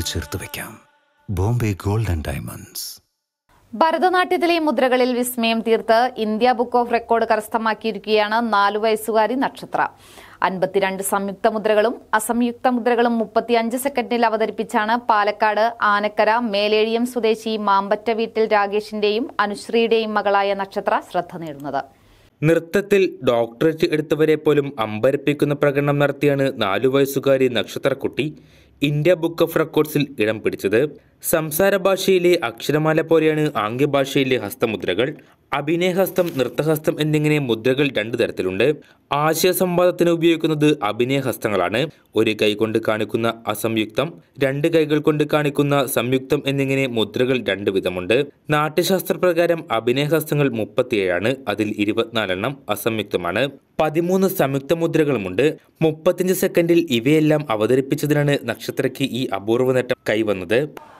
ചേർത്ത് വെക്കാം Bombay gold and diamonds ഭരതനാട്യത്തിലെ മുദ്രകളിൽ വിസ്മയം തീർത്ത് ഇന്ത്യ ബുക്ക് ഓഫ് റെക്കോർഡ് കരസ്ഥമാക്കിയിരിക്കുകയാണ് നാലു വയസ്സുകാരി നക്ഷത്ര അൻപത്തിരണ്ട് സംയുക്ത മുദ്രകളും അസംയുക്ത മുദ്രകളും മുപ്പത്തിയഞ്ച് സെക്കൻഡിൽ അവതരിപ്പിച്ചാണ് പാലക്കാട് ആനക്കര മേലേഴിയം സ്വദേശി മാമ്പറ്റ വീട്ടിൽ രാകേഷിന്റെയും അനുശ്രീയുടെയും മകളായ നക്ഷത്ര ശ്രദ്ധ നേടുന്നത് നൃത്തത്തിൽ ഡോക്ടറേറ്റ് എടുത്തവരെ പോലും അമ്പരപ്പിക്കുന്ന പ്രകടനം നടത്തിയാണ് നാലു വയസ്സുകാരി നക്ഷത്രക്കുട്ടി ഇന്ത്യ ബുക്ക് ഓഫ് റെക്കോർഡ്സിൽ ഇടം പിടിച്ചത് സംസാര ഭാഷയിലെ അക്ഷരമാല പോലെയാണ് ആംഗ്യഭാഷയിലെ ഹസ്തമുദ്രകൾ അഭിനയഹസ്തം നൃത്തഹസ്തം എന്നിങ്ങനെ മുദ്രകൾ രണ്ടു തരത്തിലുണ്ട് ആശയ സംവാദത്തിന് ഉപയോഗിക്കുന്നത് അഭിനയഹസ്തങ്ങളാണ് ഒരു കൈ കൊണ്ട് കാണിക്കുന്ന അസംയുക്തം രണ്ട് കൈകൾ കൊണ്ട് കാണിക്കുന്ന സംയുക്തം എന്നിങ്ങനെ മുദ്രകൾ രണ്ട് വിധമുണ്ട് നാട്യശാസ്ത്രപ്രകാരം അഭിനയഹസ്തങ്ങൾ മുപ്പത്തിയേഴാണ് അതിൽ ഇരുപത്തിനാലെണ്ണം അസംയുക്തമാണ് പതിമൂന്ന് സംയുക്ത മുദ്രകളുമുണ്ട് മുപ്പത്തിയഞ്ച് സെക്കൻഡിൽ ഇവയെല്ലാം അവതരിപ്പിച്ചതിനാണ് നക്ഷത്രയ്ക്ക് ഈ അപൂർവ നേട്ടം കൈവന്നത്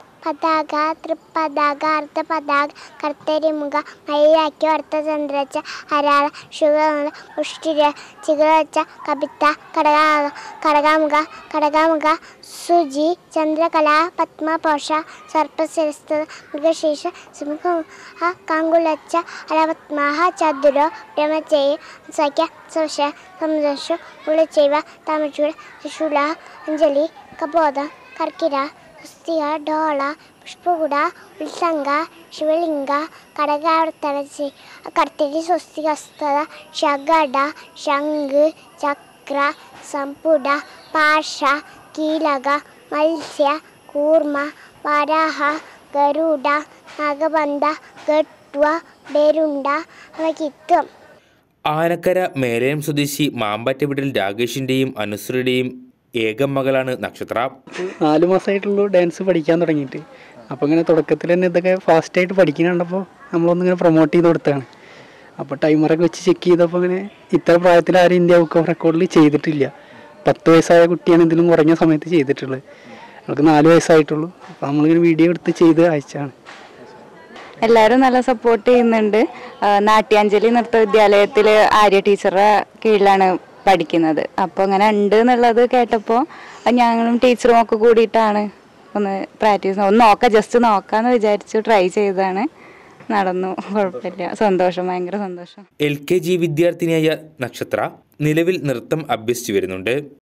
പതാക തൃപ്പതാക അർദ്ധപതാക കർത്തരിമുഖ മയിലാക്കി അർത്ഥചന്ദ്രച്ച ഹരാള ശുഗ ഉഷ്ടിര ചിഗളച്ച കപിത്ത കടകാക കടകാമുഖ കടകാമുഖ സുജി ചന്ദ്രകല പത്മപോഷ സർപ്പശിരസ്ത മൃഗശീഷ സിംഹ കാങ്കുലച്ച അലപത്മാഹ ചതുരോ ബ്രഹ്മചയ സഖ്യ സുഷ സംരക്ഷ ഉളച്ചൈവ താമച്ചുട ശിശുല അഞ്ജലി കബോധ കർക്കിര കുസ്തിക ഡോള പുഷ്പകുട ഉത്സംഗ ശിവലിംഗ കടകാവർത്തന കർത്തിരി സ്വസ്തികസ്തത ശകട ശംഖ് ചക്ര സമ്പുട പാഷ കീലക മത്സ്യ കൂർമ്മ വരാഹ ഗരുഡ നഗബന്ധ ഗട്വ ബെരുണ്ട അവകിത്വം ആനക്കര മേലയം സ്വദേശി മാമ്പാറ്റ വീട്ടിൽ രാകേഷിന്റെയും അനുശ്രീയുടെയും ഏക മകളാണ് നക്ഷത്ര നാല് മാസമായിട്ടുള്ളൂ ഡാൻസ് പഠിക്കാൻ തുടങ്ങിയിട്ട് അപ്പോൾ ഇങ്ങനെ തുടക്കത്തിൽ തന്നെ ഇതൊക്കെ ഫാസ്റ്റായിട്ട് പഠിക്കുന്ന കണ്ടപ്പോൾ നമ്മളൊന്നിങ്ങനെ പ്രൊമോട്ട് ചെയ്ത് കൊടുത്തതാണ് അപ്പോൾ ടൈമറൊക്കെ വെച്ച് ചെക്ക് ചെയ്തപ്പോൾ ഇങ്ങനെ ഇത്ര പ്രായത്തിൽ ആരും ഇന്ത്യ ബുക്ക് ഓഫ് റെക്കോർഡിൽ ചെയ്തിട്ടില്ല പത്ത് വയസ്സായ കുട്ടിയാണ് ഇതിലും കുറഞ്ഞ സമയത്ത് ചെയ്തിട്ടുള്ളത് നമുക്ക് നാല് വയസ്സായിട്ടുള്ളൂ അപ്പോൾ നമ്മളിങ്ങനെ വീഡിയോ എടുത്ത് ചെയ്ത് അയച്ചാണ് എല്ലാവരും നല്ല സപ്പോർട്ട് ചെയ്യുന്നുണ്ട് ആ, നാട്യാഞ്ജലി നൃത്ത വിദ്യാലയത്തിൽ ആര്യ ടീച്ചറുടെ കീഴിലാണ് പഠിക്കുന്നത് അപ്പോൾ അങ്ങനെ ഉണ്ട് എന്നുള്ളത് കേട്ടപ്പോൾ ഞങ്ങളും ടീച്ചറും ഒക്കെ കൂടിയിട്ടാണ് ഒന്ന് പ്രാക്ടീസ് ഒന്ന് നോക്കാം ജസ്റ്റ് നോക്കാമെന്ന് വിചാരിച്ചു ട്രൈ ചെയ്തതാണ് നടന്നു കുഴപ്പമില്ല സന്തോഷം ഭയങ്കര സന്തോഷം എൽ കെ ജി വിദ്യാർത്ഥിനിയായ നക്ഷത്ര നിലവിൽ നൃത്തം അഭ്യസിച്ചു വരുന്നുണ്ട്